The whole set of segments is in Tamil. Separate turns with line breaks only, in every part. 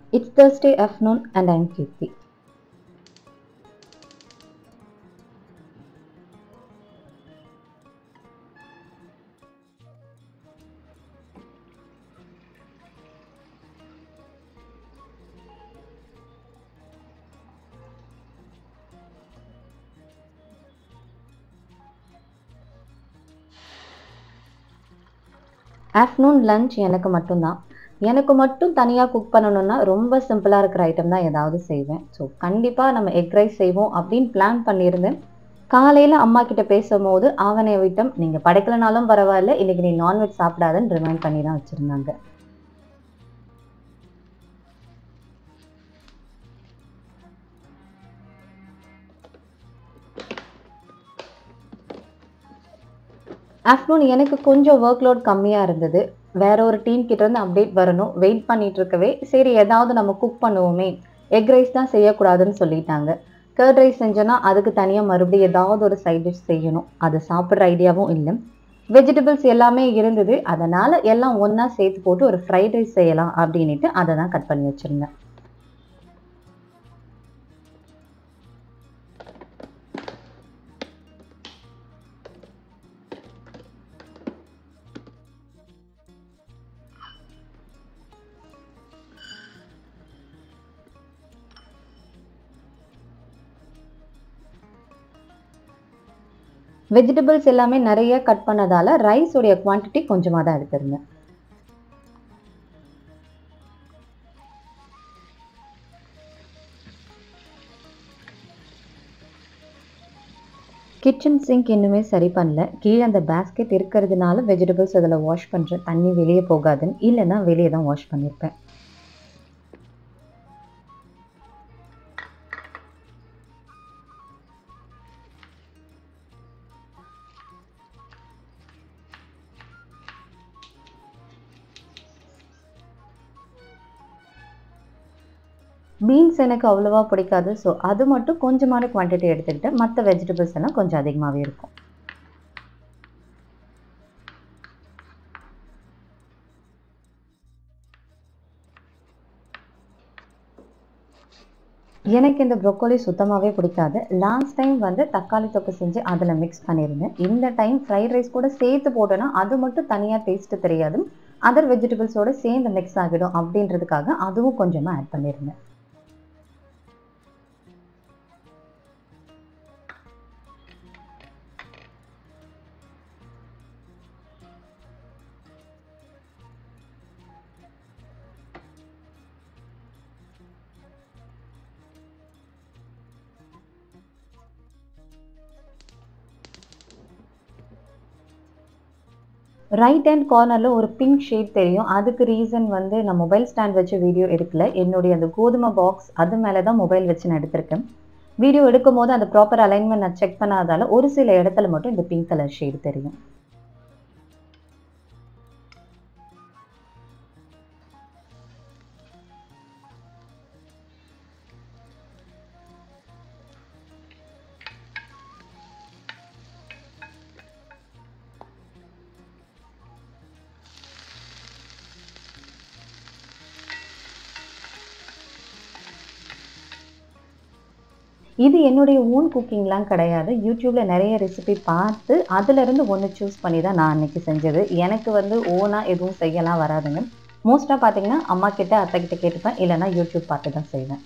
It's Thursday afternoon and I'm Kirti. Afternoon lunch எனக்கு மட்டும்தான் எனக்கு மட்டும் தனியாக குக் பண்ணணும்னா ரொம்ப சிம்பிளாக இருக்கிற ஐட்டம் தான் ஏதாவது செய்வேன் ஸோ கண்டிப்பாக நம்ம எக் ரைஸ் செய்வோம் அப்படின்னு பிளான் பண்ணியிருந்தேன் காலையில் அம்மா கிட்ட பேசும்போது ஆவணை ஐட்டம் நீங்கள் படைக்கலனாலும் பரவாயில்ல இன்னைக்கு நீ நான்வெஜ் சாப்பிடாதன்னு ரிமைண்ட் பண்ணி தான் வச்சுருந்தாங்க ஆஃப்டர்நூன் எனக்கு கொஞ்சம் ஒர்க் லோட் கம்மியாக இருந்தது வேற ஒரு டீம் கிட்ட இருந்து அப்டேட் வரணும் வெயிட் பண்ணிட்டு இருக்கவே சரி ஏதாவது நம்ம குக் பண்ணுவோமே எக் ரைஸ் தான் செய்யக்கூடாதுன்னு சொல்லிட்டாங்க கர்ட் ரைஸ் செஞ்சோன்னா அதுக்கு தனியாக மறுபடியும் ஏதாவது ஒரு சைட் டிஷ் செய்யணும் அது சாப்பிட்ற ஐடியாவும் இல்லை வெஜிடபிள்ஸ் எல்லாமே இருந்தது அதனால் எல்லாம் ஒன்றா சேர்த்து போட்டு ஒரு ஃப்ரைட் ரைஸ் செய்யலாம் அப்படின்ட்டு அதை தான் கட் பண்ணி வச்சுருந்தேன் வெஜிடபிள்ஸ் எல்லாமே நிறைய கட் பண்ணதால ரைஸோடைய குவான்டிட்டி கொஞ்சமாக தான் எடுத்திருந்தேன் கிச்சன் சிங்க் இன்னுமே சரி பண்ணல கீழே அந்த பேஸ்கெட் இருக்கிறதுனால வெஜிடபிள்ஸ் அதில் வாஷ் பண்ணுறேன் தண்ணி வெளியே போகாதுன்னு இல்லைன்னா வெளியே தான் வாஷ் பண்ணியிருப்பேன் பீன்ஸ் எனக்கு அவ்வளோவா பிடிக்காது ஸோ அது மட்டும் கொஞ்சமான குவான்டிட்டி எடுத்துக்கிட்டு மற்ற வெஜிடபிள்ஸ் எல்லாம் கொஞ்சம் அதிகமாகவே இருக்கும் எனக்கு இந்த ப்ரொக்கோலி சுத்தமாகவே பிடிக்காது லாஸ்ட் டைம் வந்து தக்காளி தொக்கு செஞ்சு அதில் மிக்ஸ் பண்ணியிருந்தேன் இந்த டைம் ஃப்ரைட் ரைஸ் கூட சேர்த்து போட்டோன்னா அது மட்டும் தனியாக டேஸ்ட்டு தெரியாது அதர் வெஜிடபிள்ஸோடு சேர்ந்து மிக்ஸ் ஆகிடும் அப்படின்றதுக்காக அதுவும் கொஞ்சமாக ஆட் பண்ணியிருந்தேன் ரைட் ஹேண்ட் கார்னரில் ஒரு பிங்க் ஷேட் தெரியும் அதுக்கு ரீசன் வந்து நான் மொபைல் ஸ்டாண்ட் வச்சு வீடியோ எடுக்கல என்னுடைய அந்த கோதுமை பாக்ஸ் அது மேலே தான் மொபைல் வச்சு நான் எடுத்திருக்கேன் வீடியோ எடுக்கும் போது அந்த ப்ராப்பர் அலைன்மெண்ட் நான் செக் பண்ணாதால ஒரு சில இடத்துல மட்டும் இந்த பிங்க் கலர் ஷேட் தெரியும் இது என்னுடைய ஓன் குக்கிங்லாம் கிடையாது யூடியூப்பில் நிறைய ரெசிபி பார்த்து அதிலிருந்து ஒன்று சூஸ் பண்ணி தான் நான் அன்றைக்கி செஞ்சது எனக்கு வந்து ஓனாக எதுவும் செய்யலாம் வராதுங்க மோஸ்ட்டாக பார்த்தீங்கன்னா அம்மா கிட்ட அத்தை கிட்ட கேட்டுப்பேன் இல்லைனா யூடியூப் பார்த்து தான் செய்வேன்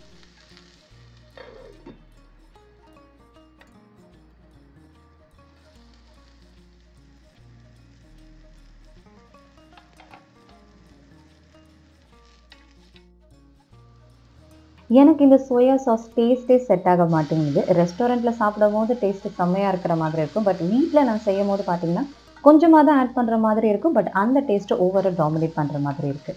எனக்கு இந்த சோயா சாஸ் டேஸ்ட்டே செட் ஆக மாட்டேங்குது ரெஸ்டாரண்ட்டில் சாப்பிடும் போது டேஸ்ட்டு செம்மையாக இருக்கிற மாதிரி இருக்கும் பட் வீட்டில் நான் செய்யும் போது பார்த்தீங்கன்னா கொஞ்சமாக தான் ஆட் பண்ணுற மாதிரி இருக்கும் பட் அந்த டேஸ்ட்டு ஓவரால் டாமினேட் பண்ணுற மாதிரி இருக்குது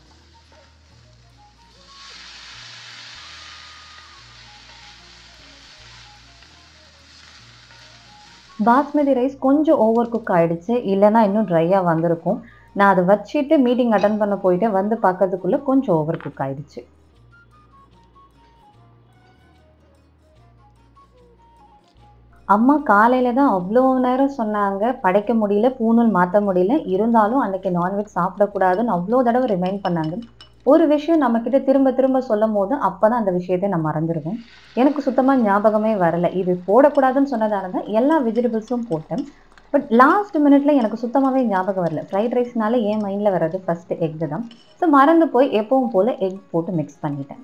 பாஸ்மதி ரைஸ் கொஞ்சம் ஓவர் குக் ஆகிடுச்சு இல்லைனா இன்னும் ட்ரையாக வந்திருக்கும் நான் அதை வச்சுட்டு மீட்டிங் அட்டன் பண்ண போயிட்டு வந்து பார்க்கறதுக்குள்ளே கொஞ்சம் ஓவர் குக் ஆகிடுச்சு அம்மா காலையில் தான் அவ்வளோ நேரம் சொன்னாங்க படைக்க முடியல பூணூல் மாற்ற முடியல இருந்தாலும் அன்றைக்கி நான்வெஜ் சாப்பிடக்கூடாதுன்னு அவ்வளோ தடவை ரிமைண்ட் பண்ணாங்க ஒரு விஷயம் நம்மக்கிட்ட திரும்ப திரும்ப சொல்லும் போது அப்போ தான் அந்த விஷயத்தை நான் மறந்துடுவேன் எனக்கு சுத்தமாக ஞாபகமே வரல இது போடக்கூடாதுன்னு சொன்னதால தான் எல்லா வெஜிடபிள்ஸும் போட்டேன் பட் லாஸ்ட் மினிட்ல எனக்கு சுத்தமாகவே ஞாபகம் வரல ஃப்ரைட் ரைஸ்னால என் மைண்டில் வர்றது ஃபஸ்ட்டு எக் தான் ஸோ மறந்து போய் எப்பவும் போல் எக் போட்டு மிக்ஸ் பண்ணிட்டேன்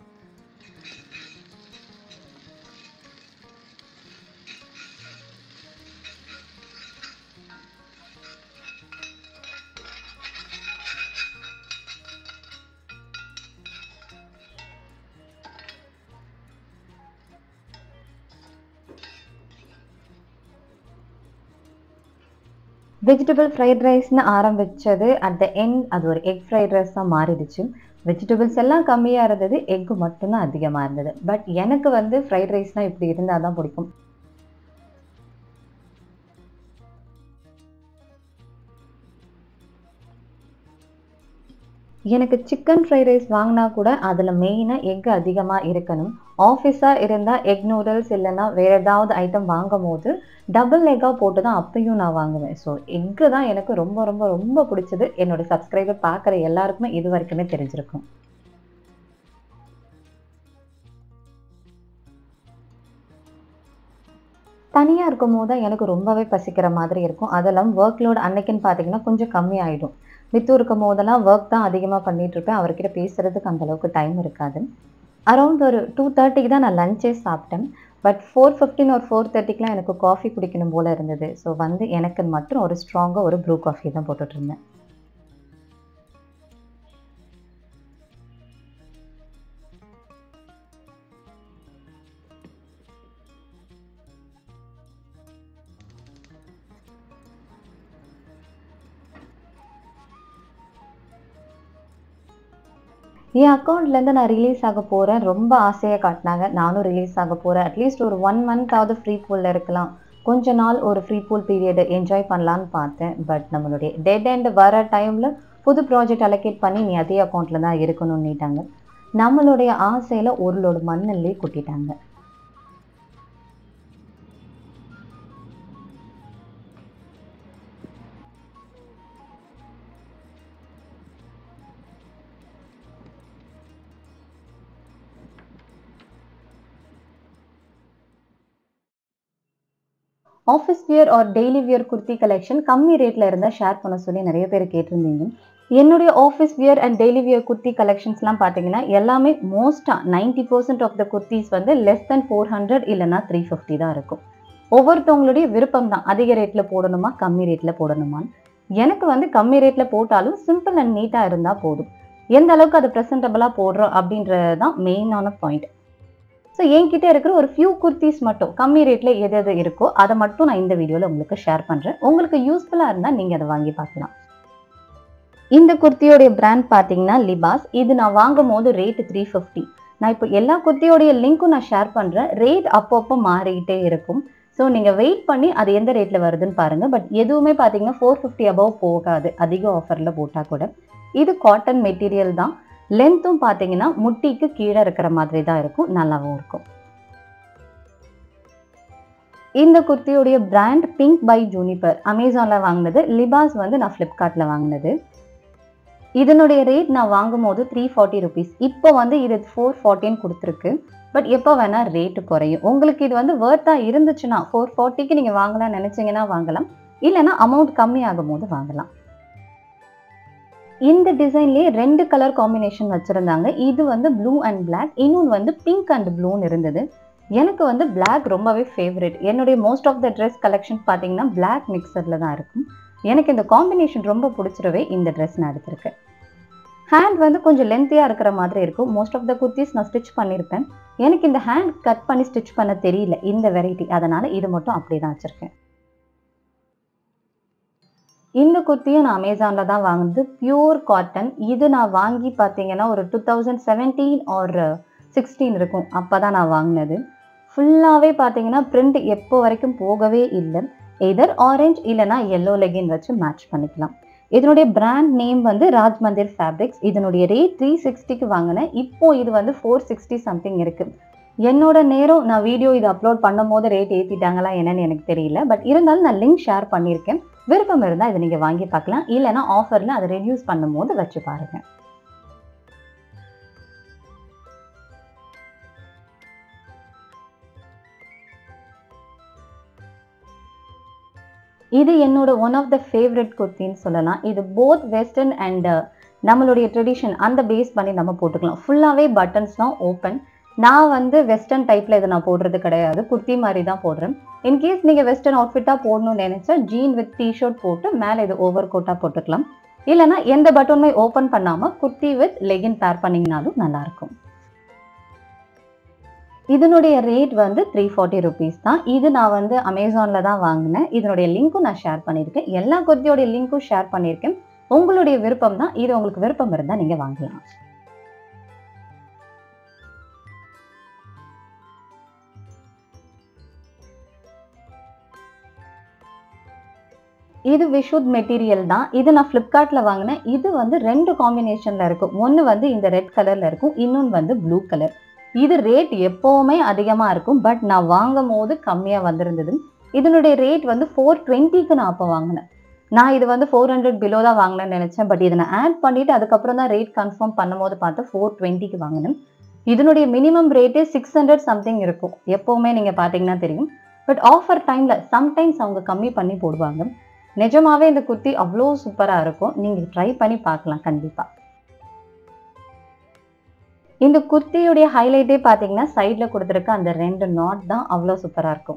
வெஜிடபிள் ஃப்ரைட் ரைஸ்னு ஆரம்பித்தது அட் த எண்ட் அது ஒரு எக் ஃப்ரைட் ரைஸ் தான் மாறிடுச்சு வெஜிடபிள்ஸ் எல்லாம் கம்மியாக இருந்தது எக்கு மட்டும்தான் அதிகமாக இருந்தது பட் எனக்கு வந்து ஃப்ரைட் ரைஸ்னால் இப்படி இருந்தால் தான் பிடிக்கும் எனக்கு சிக்கன் ஃப்ரைட் ரைஸ் வாங்கினா கூட அதில் மெயினாக எக் அதிகமாக இருக்கணும் ஆஃபீஸாக இருந்தால் எக் நூடுல்ஸ் இல்லைன்னா வேறு ஏதாவது ஐட்டம் வாங்கும் போது டபுள் எக்காக போட்டு தான் அப்பையும் நான் வாங்குவேன் ஸோ எக்கு தான் எனக்கு ரொம்ப ரொம்ப ரொம்ப பிடிச்சது என்னோட சப்ஸ்கிரைபர் பார்க்குற எல்லாருக்குமே இது வரைக்குமே தெரிஞ்சிருக்கும் தனியாக இருக்கும் போது தான் எனக்கு ரொம்பவே பசிக்கிற மாதிரி இருக்கும் அதெல்லாம் ஒர்க் லோட் அன்னைக்குன்னு பார்த்தீங்கன்னா கொஞ்சம் கம்மி ஆகிடும் மித்து இருக்கும் போதெல்லாம் ஒர்க் தான் அதிகமாக பண்ணிட்டு இருப்பேன் அவர்கிட்ட பேசுறதுக்கு அந்த அளவுக்கு டைம் இருக்காது அரௌண்ட் ஒரு டூ தேர்ட்டிக்கு தான் நான் லஞ்சே சாப்பிட்டேன் பட் ஃபோர் ஃபிஃப்டின் ஒரு ஃபோர் தேர்ட்டிக்கெலாம் எனக்கு காஃபி குடிக்கணும் போல் இருந்தது ஸோ வந்து எனக்கு மட்டும் ஒரு ஸ்ட்ராங்காக ஒரு ப்ரூ காஃபி தான் போட்டுட்டு இருந்தேன் என் அக்கௌண்ட்லேருந்து நான் ரிலீஸ் ஆக போகிறேன் ரொம்ப ஆசையாக காட்டினாங்க நானும் ரிலீஸ் ஆக போகிறேன் அட்லீஸ்ட் ஒரு ஒன் மந்த்தாவது ஃப்ரீ பூலில் இருக்கலாம் கொஞ்ச நாள் ஒரு ஃப்ரீ பூல் பீரியட் என்ஜாய் பண்ணலான்னு பார்த்தேன் பட் நம்மளுடைய டெட் எண்ட் வர டைமில் புது ப்ராஜெக்ட் அலோகேட் பண்ணி நீ அதே அக்கௌண்ட்டில் தான் இருக்கணும்னுட்டாங்க நம்மளுடைய ஆசையில் ஒரு லோடு மண்ணிலே கொட்டிட்டாங்க office wear or daily wear kurti collection கம்மி ரேட்டில் இருந்தால் ஷேர் பண்ண சொல்லி நிறைய பேர் கேட்டிருந்தீங்க என்னுடைய office wear and daily wear kurti கலெக்ஷன்ஸ்லாம் பார்த்தீங்கன்னா எல்லாமே மோஸ்ட்டாக ninety percent of the kurtis வந்து லெஸ் தென் ஃபோர் ஹண்ட்ரட் இல்லைனா த்ரீ ஃபிஃப்டி தான் இருக்கும் ஒவ்வொருத்தவங்களுடைய விருப்பம் தான் அதிக ரேட்டில் போடணுமா கம்மி ரேட்டில் போடணுமான்னு எனக்கு வந்து கம்மி ரேட்டில் போட்டாலும் சிம்பிள் அண்ட் நீட்டாக இருந்தால் போதும் எந்த அளவுக்கு அது ப்ரெசன்டபுளாக போடுறோம் அப்படின்றது தான் மெயினான பாயிண்ட் ஸோ என்கிட்ட இருக்கிற ஒரு ஃபியூ குர்த்திஸ் மட்டும் கம்மி ரேட்டில் எது எது இருக்கோ அதை மட்டும் நான் இந்த வீடியோவில் உங்களுக்கு ஷேர் பண்ணுறேன் உங்களுக்கு யூஸ்ஃபுல்லாக இருந்தால் நீங்கள் அதை வாங்கி பார்க்கலாம் இந்த குர்த்தியோடைய பிராண்ட் பார்த்தீங்கன்னா லிபாஸ் இது நான் வாங்கும் போது ரேட்டு த்ரீ ஃபிஃப்டி நான் இப்போ எல்லா குர்த்தியோடைய லிங்க்கும் நான் ஷேர் பண்ணுறேன் ரேட் அப்பப்போ மாறிக்கிட்டே இருக்கும் ஸோ நீங்கள் வெயிட் பண்ணி அது எந்த ரேட்டில் வருதுன்னு பாருங்கள் பட் எதுவுமே பார்த்தீங்கன்னா ஃபோர் ஃபிஃப்டி அபவ் போகாது அதிக ஆஃபரில் போட்டால் கூட இது காட்டன் மெட்டீரியல் தான் லென்த்தும் பார்த்தீங்கன்னா முட்டிக்கு கீழே இருக்கிற மாதிரி தான் இருக்கும் நல்லாவும் இருக்கும் இந்த குர்த்தியுடைய பிராண்ட் பிங்க் பை ஜூனிபர் அமேசானில் வாங்கினது லிபாஸ் வந்து நான் ஃப்ளிப்கார்ட்டில் வாங்கினது இதனுடைய ரேட் நான் வாங்கும் போது த்ரீ ஃபார்ட்டி ருபீஸ் இப்போ வந்து இது ஃபோர் ஃபார்ட்டின்னு கொடுத்துருக்கு பட் எப்போ வேணால் ரேட்டு குறையும் உங்களுக்கு இது வந்து வேர்த்தாக இருந்துச்சுன்னா ஃபோர் ஃபார்ட்டிக்கு நீங்கள் வாங்கலாம்னு நினச்சிங்கன்னா வாங்கலாம் இல்லைன்னா அமௌண்ட் கம்மி ஆகும் போது வாங்கலாம் இந்த டிசைன்லேயே ரெண்டு கலர் காம்பினேஷன் வச்சுருந்தாங்க இது வந்து ப்ளூ அண்ட் பிளாக் இன்னொன்று வந்து பிங்க் அண்ட் ப்ளூன்னு இருந்தது எனக்கு வந்து பிளாக் ரொம்பவே ஃபேவரட் என்னுடைய most of the dress collection பார்த்தீங்கன்னா பிளாக் மிக்சரில் தான் இருக்கும் எனக்கு இந்த காம்பினேஷன் ரொம்ப பிடிச்சிருவே இந்த ட்ரெஸ் நான் எடுத்திருக்கேன் ஹேண்ட் வந்து கொஞ்சம் லென்த்தியாக இருக்கிற மாதிரி இருக்கும் மோஸ்ட் ஆஃப் த குர்த்திஸ் நான் ஸ்டிச் பண்ணியிருப்பேன் எனக்கு இந்த ஹேண்ட் கட் பண்ணி ஸ்டிச் பண்ண தெரியல இந்த வெரைட்டி அதனால் இது மட்டும் அப்படியே தான் வச்சுருக்கேன் இந்த குர்த்தியும் நான் அமேசானில் தான் வாங்குனது பியூர் காட்டன் இது நான் வாங்கி பார்த்தீங்கன்னா ஒரு டூ தௌசண்ட் செவன்டீன் ஒரு சிக்ஸ்டீன் இருக்கும் அப்போ தான் நான் வாங்கினது ஃபுல்லாகவே பார்த்தீங்கன்னா பிரிண்ட் எப்போ வரைக்கும் போகவே இல்லை எதர் ஆரஞ்ச் இல்லைனா எல்லோ லெகின் வச்சு மேட்ச் பண்ணிக்கலாம் இதனுடைய பிராண்ட் நேம் வந்து ராஜ் மந்திர் ஃபேப்ரிக்ஸ் இதனுடைய ரேட் த்ரீ சிக்ஸ்டிக்கு வாங்கினேன் இப்போ இது வந்து ஃபோர் சிக்ஸ்டி சம்திங் இருக்குது என்னோட நேரம் நான் வீடியோ இது அப்லோட் பண்ணும் போது ரேட் ஏற்றிட்டாங்களா என்னன்னு எனக்கு தெரியல பட் இருந்தாலும் நான் லிங்க் ஷேர் பண்ணியிருக்கேன் விருப்பம் இருந்தால் இதை நீங்கள் வாங்கி பார்க்கலாம் இல்லைனா ஆஃபரில் அதை ரெடியூஸ் பண்ணும் போது வச்சு பாருங்கள் இது என்னோட ஒன் ஆஃப் த ஃபேவரட் குர்த்தின்னு சொல்லலாம் இது போத் வெஸ்டர்ன் அண்ட் நம்மளுடைய ட்ரெடிஷன் அந்த பேஸ் பண்ணி நம்ம போட்டுக்கலாம் ஃபுல்லாகவே பட்டன்ஸ் தான் ஓப்பன் நான் வந்து வெஸ்டர்ன் டைப்பில் இதை நான் போடுறது கிடையாது குர்த்தி மாதிரி தான் போடுறேன் இன்கேஸ் நீங்கள் வெஸ்டர்ன் அவுட்ஃபிட்டாக போடணும்னு நினைச்சா ஜீன் வித் டிஷர்ட் போட்டு மேலே இது ஓவர் கோட்டாக போட்டுக்கலாம் இல்லைனா எந்த பட்டனுமே ஓப்பன் பண்ணாமல் குர்த்தி வித் லெகின் பேர் பண்ணிங்கனாலும் நல்லாயிருக்கும் இதனுடைய ரேட் வந்து த்ரீ ஃபார்ட்டி ருபீஸ் தான் இது நான் வந்து அமேசானில் தான் வாங்கினேன் இதனுடைய லிங்க்கும் நான் ஷேர் பண்ணியிருக்கேன் எல்லா குர்த்தியோடைய லிங்க்கும் ஷேர் பண்ணியிருக்கேன் உங்களுடைய விருப்பம் தான் இது உங்களுக்கு விருப்பம் இருந்தால் நீங்கள் வாங்கலாம் இது விஷுத் மெட்டீரியல் தான் இது நான் ஃப்ளிப்கார்ட்டில் வாங்கினேன் இது வந்து ரெண்டு காம்பினேஷனில் இருக்கும் ஒன்று வந்து இந்த ரெட் கலரில் இருக்கும் இன்னொன்று வந்து ப்ளூ கலர் இது ரேட் எப்போவுமே அதிகமாக இருக்கும் பட் நான் வாங்கும் போது கம்மியாக வந்திருந்தது இதனுடைய ரேட் வந்து ஃபோர் டுவெண்ட்டிக்கு நான் அப்போ வாங்கினேன் நான் இது வந்து ஃபோர் ஹண்ட்ரட் பிலோ தான் வாங்கினேன்னு நினச்சேன் பட் இதை நான் ஆட் பண்ணிவிட்டு அதுக்கப்புறம் தான் ரேட் கன்ஃபார்ம் பண்ணும்போது பார்த்து ஃபோர் டுவெண்ட்டிக்கு வாங்கினேன் இதனுடைய மினிமம் ரேட்டே சிக்ஸ் ஹண்ட்ரட் சம்திங் இருக்கும் எப்போவுமே நீங்கள் பார்த்தீங்கன்னா தெரியும் பட் ஆஃபர் டைமில் சம்டைம்ஸ் அவங்க கம்மி பண்ணி போடுவாங்க நிஜமாவே இந்த குர்த்தி அவ்வளோ சூப்பராக இருக்கும் நீங்கள் ட்ரை பண்ணி பார்க்கலாம் கண்டிப்பாக இந்த குர்த்தியுடைய ஹைலைட்டே பார்த்தீங்கன்னா சைடில் கொடுத்துருக்க அந்த ரெண்டு நாட் தான் அவ்வளோ சூப்பராக இருக்கும்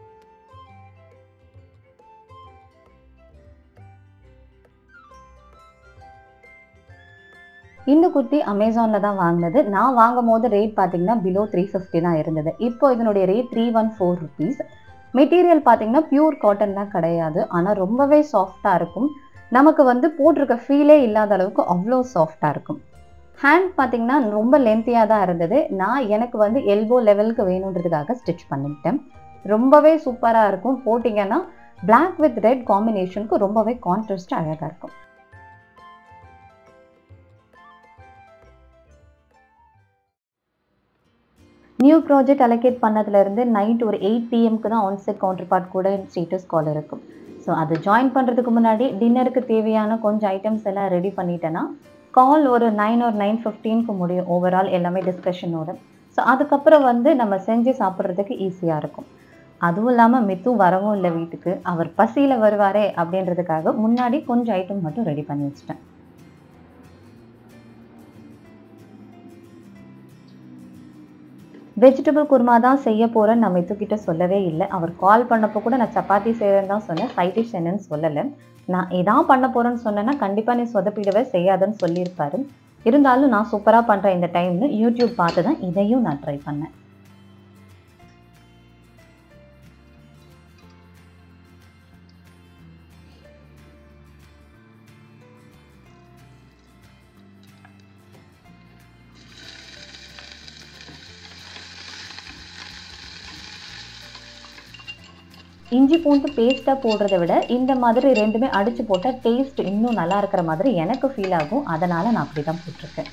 இந்த குர்த்தி அமேசானில் தான் வாங்கினது நான் வாங்கும் போது ரேட் பார்த்தீங்கன்னா பிலோ த்ரீ ஃபிஃப்டி தான் இருந்தது இப்போ இதனுடைய rate three one four rupees material பார்த்தீங்கன்னா பியூர் காட்டன்லாம் கிடையாது ஆனால் ரொம்பவே சாஃப்டாக இருக்கும் நமக்கு வந்து போட்டிருக்க ஃபீலே இல்லாத அளவுக்கு அவ்வளோ சாஃப்டாக இருக்கும் ஹேண்ட் பார்த்தீங்கன்னா ரொம்ப லென்த்தியாக தான் இருந்தது நான் எனக்கு வந்து எல்போ லெவலுக்கு வேணுன்றதுக்காக ஸ்டிச் பண்ணிக்கிட்டேன் ரொம்பவே சூப்பராக இருக்கும் போட்டிங்கன்னா பிளாக் வித் ரெட் காம்பினேஷனுக்கு ரொம்பவே கான்ட்ராஸ்ட் அழகாக இருக்கும் நியூ ப்ராஜெக்ட் அலோகேட் பண்ணதுலேருந்து நைட் ஒரு எயிட் பிஎம்க்கு தான் ஆன்செட் கவுண்டர் பார்ட் கூட ஸ்டேட்டஸ் கால் இருக்கும் ஸோ அது ஜாயின் பண்ணுறதுக்கு முன்னாடி டின்னருக்கு தேவையான கொஞ்சம் ஐட்டம்ஸ் எல்லாம் ரெடி பண்ணிட்டேன்னா கால் ஒரு நைன் ஒரு நைன் ஃபிஃப்டீனுக்கு முடியும் ஓவரால் எல்லாமே டிஸ்கஷனோட ஸோ அதுக்கப்புறம் வந்து நம்ம செஞ்சு சாப்பிட்றதுக்கு ஈஸியாக இருக்கும் அதுவும் இல்லாமல் மித்து வரவும் இல்லை வீட்டுக்கு அவர் பசியில் வருவாரே அப்படின்றதுக்காக முன்னாடி கொஞ்சம் ஐட்டம் மட்டும் ரெடி பண்ணி வச்சிட்டேன் வெஜிடபிள் குருமா தான் செய்ய போகிறேன்னு நம்ம இதுக்கிட்ட சொல்லவே இல்லை அவர் கால் பண்ணப்போ கூட நான் சப்பாத்தி செய்கிறேன்னு தான் சொன்னேன் சைட் டிஷ் என்னன்னு சொல்லலை நான் இதான் பண்ண போகிறேன்னு சொன்னேன்னா கண்டிப்பாக நீ சொதப்பிடவே செய்யாதுன்னு சொல்லியிருப்பாரு இருந்தாலும் நான் சூப்பராக பண்ணுறேன் இந்த டைம்னு யூடியூப் பார்த்து தான் இதையும் நான் ட்ரை பண்ணேன் இஞ்சி பூண்டு பேஸ்ட்டாக போடுறத விட இந்த மாதிரி ரெண்டுமே அடித்து போட்டால் டேஸ்ட் இன்னும் நல்லா இருக்கிற மாதிரி எனக்கு ஃபீல் ஆகும் அதனால் நான் அப்படி தான் போட்டிருக்கேன்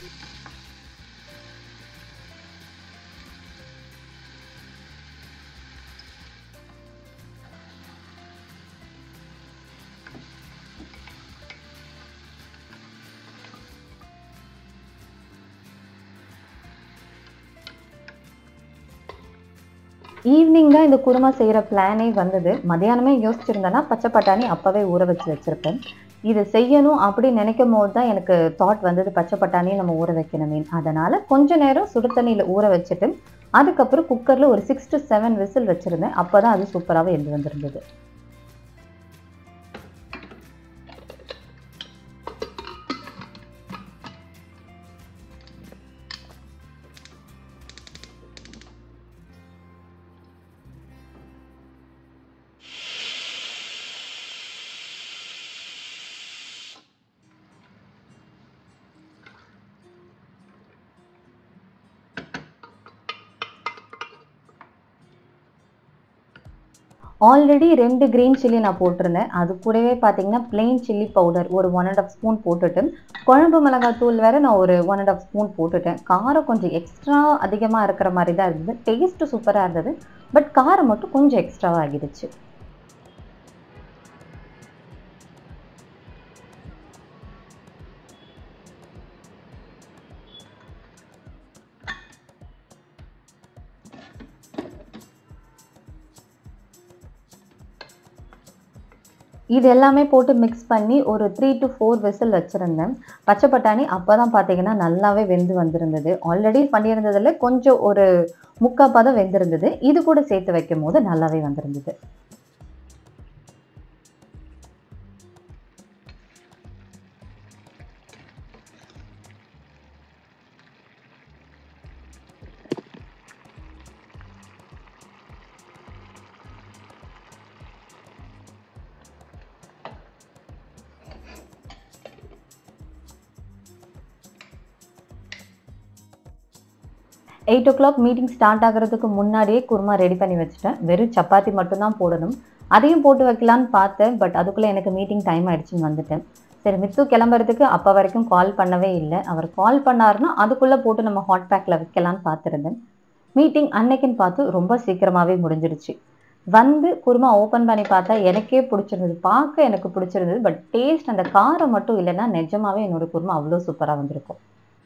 ஈவினிங் தான் இந்த குருமா செய்கிற பிளானே வந்தது மதியானமே யோசிச்சிருந்தேன்னா பச்சை பட்டாணி அப்போவே ஊற வச்சு வச்சுருப்பேன் இது செய்யணும் அப்படின்னு நினைக்கும் போது தான் எனக்கு தாட் வந்தது பச்சை பட்டாணியை நம்ம ஊற வைக்கணுமே அதனால் கொஞ்ச நேரம் சுடு தண்ணியில் ஊற வச்சுட்டு அதுக்கப்புறம் குக்கரில் ஒரு சிக்ஸ் டு செவன் விசில் வச்சுருந்தேன் அப்போ தான் அது சூப்பராகவே எழுந்து வந்திருந்தது ஆல்ரெடி ரெண்டு க்ரீன் சில்லி நான் போட்டிருந்தேன் அது கூடவே பார்த்தீங்கன்னா பிளெயின் சில்லி பவுடர் ஒரு ஒன் அண்ட் ஆஃப் ஸ்பூன் போட்டுட்டு குழம்பு மிளகாய் தூள் வேற நான் ஒரு ஒன் அண்ட் ஆஃப் ஸ்பூன் போட்டுட்டேன் காரம் கொஞ்சம் எக்ஸ்ட்ரா அதிகமாக இருக்கிற மாதிரி தான் இருந்தது டேஸ்ட்டு சூப்பராக இருந்தது பட் காரம் மட்டும் கொஞ்சம் எக்ஸ்ட்ராவாக ஆகிடுச்சு இது எல்லாமே போட்டு மிக்ஸ் பண்ணி ஒரு த்ரீ டு ஃபோர் விசில் வச்சுருந்தேன் பச்சை பட்டாணி அப்போ தான் பார்த்தீங்கன்னா நல்லாவே வெந்து வந்திருந்தது ஆல்ரெடி பண்ணியிருந்ததில் கொஞ்சம் ஒரு முக்கால் பதம் வெந்திருந்தது இது கூட சேர்த்து வைக்கும் போது நல்லாவே வந்திருந்தது eight o'clock meeting start ஆகிறதுக்கு முன்னாடியே குருமா ரெடி பண்ணி வச்சுட்டேன் வெறும் சப்பாத்தி மட்டும்தான் போடணும் அதையும் போட்டு வைக்கலான்னு பார்த்தேன் பட் அதுக்குள்ளே எனக்கு மீட்டிங் டைம் ஆயிடுச்சுன்னு வந்துட்டேன் சரி மித்து கிளம்புறதுக்கு அப்போ வரைக்கும் கால் பண்ணவே இல்லை அவர் கால் பண்ணாருன்னா அதுக்குள்ளே போட்டு நம்ம ஹாட் பேக்கில் வைக்கலான்னு பார்த்துருந்தேன் மீட்டிங் அன்னைக்குன்னு பார்த்து ரொம்ப சீக்கிரமாகவே முடிஞ்சிடுச்சு வந்து குருமா ஓப்பன் பண்ணி பார்த்தா எனக்கே பிடிச்சிருந்தது பார்க்க எனக்கு பிடிச்சிருந்தது பட் டேஸ்ட் அந்த காரம் மட்டும் இல்லைன்னா நிஜமாவே என்னோட குருமா அவ்வளோ சூப்பராக வந்திருக்கும்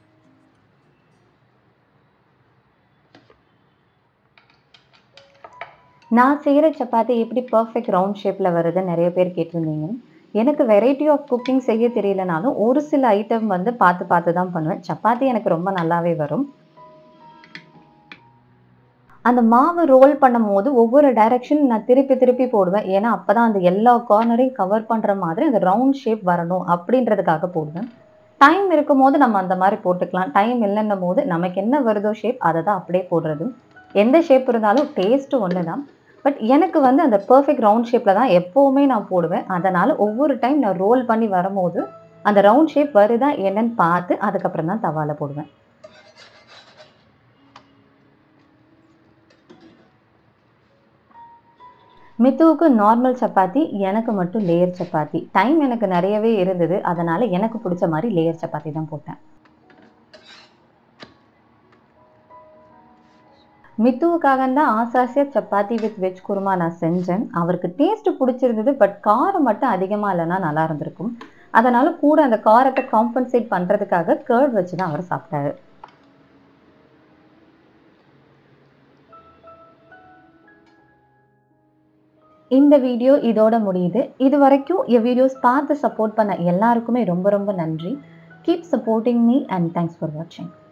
நான் செய்கிற சப்பாத்தி எப்படி பர்ஃபெக்ட் ரவுண்ட் ஷேப்பில் வருதுன்னு நிறைய பேர் கேட்டிருந்தீங்க எனக்கு வெரைட்டி ஆஃப் குக்கிங் செய்ய தெரியலனாலும் ஒரு சில ஐட்டம் வந்து பார்த்து பார்த்து தான் பண்ணுவேன் சப்பாத்தி எனக்கு ரொம்ப நல்லாவே வரும் அந்த மாவு ரோல் பண்ணும் போது ஒவ்வொரு டைரக்ஷன் நான் திருப்பி திருப்பி போடுவேன் ஏன்னா அப்போ தான் அந்த எல்லா கார்னரையும் கவர் பண்ணுற மாதிரி அந்த ரவுண்ட் ஷேப் வரணும் அப்படின்றதுக்காக போடுவேன் டைம் இருக்கும் போது நம்ம அந்த மாதிரி போட்டுக்கலாம் டைம் இல்லைன்னும் போது நமக்கு என்ன வருதோ ஷேப் அதை தான் அப்படியே போடுறது எந்த ஷேப் இருந்தாலும் டேஸ்ட்டு ஒன்று தான் பட் எனக்கு வந்து அந்த பர்ஃபெக்ட் ரவுண்ட் ஷேப்பில் தான் எப்போவுமே நான் போடுவேன் அதனால் ஒவ்வொரு டைம் நான் ரோல் பண்ணி வரும்போது அந்த ரவுண்ட் ஷேப் வருதா என்னன்னு பார்த்து அதுக்கப்புறம் தான் தவால போடுவேன் மித்துவுக்கு நார்மல் சப்பாத்தி எனக்கு மட்டும் லேயர் சப்பாத்தி டைம் எனக்கு நிறையவே இருந்தது அதனால் எனக்கு பிடிச்ச மாதிரி லேயர் சப்பாத்தி தான் போட்டேன் மித்துவுக்காக தான் ஆசாசியா சப்பாத்தி வித் வெஜ் குருமா நான் செஞ்சேன் அவருக்கு டேஸ்ட் பிடிச்சிருந்தது பட் காரம் மட்டும் அதிகமாக இல்லைன்னா நல்லா இருந்திருக்கும் அதனால கூட அந்த காரத்தை காம்பன்சேட் பண்ணுறதுக்காக கேர்ட் வச்சு தான் அவர் சாப்பிட்டாரு இந்த வீடியோ இதோட முடியுது இது வரைக்கும் என் வீடியோஸ் பார்த்து சப்போர்ட் பண்ண எல்லாருக்குமே ரொம்ப ரொம்ப நன்றி keep supporting me and thanks for வாட்சிங்